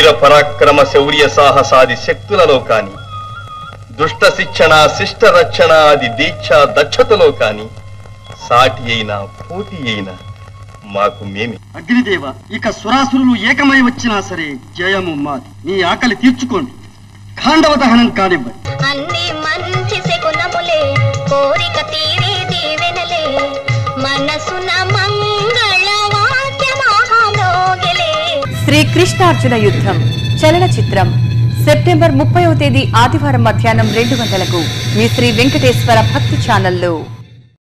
వీర పరాక్రమ శౌర్య సాహసాది శక్తులలో కాని దుష్ట శిక్షణ శిష్ట రక్షణ అది దీక్ష దక్షతలో కాని సాటి అయినా పోటీ అయినా మాకు మేమే అగ్నిదేవ ఇక సురాసురులు ఏకమై వచ్చినా సరే జయము మాది మీ ఆకలి తీర్చుకోండి ఖాండవ దహనం కానివ్వండి అన్ని మంచి శకునములే కోరిక తీరే దీవెనలే మనసున మంగళ వాక్య మహామోగలే శ్రీ కృష్ణార్జున యుద్ధం చలనచిత్రం సెప్టెంబర్ ముప్పైవ తేదీ ఆదివారం మధ్యాహ్నం రెండు గంటలకు మీ శ్రీ వెంకటేశ్వర భక్తి ఛానల్లో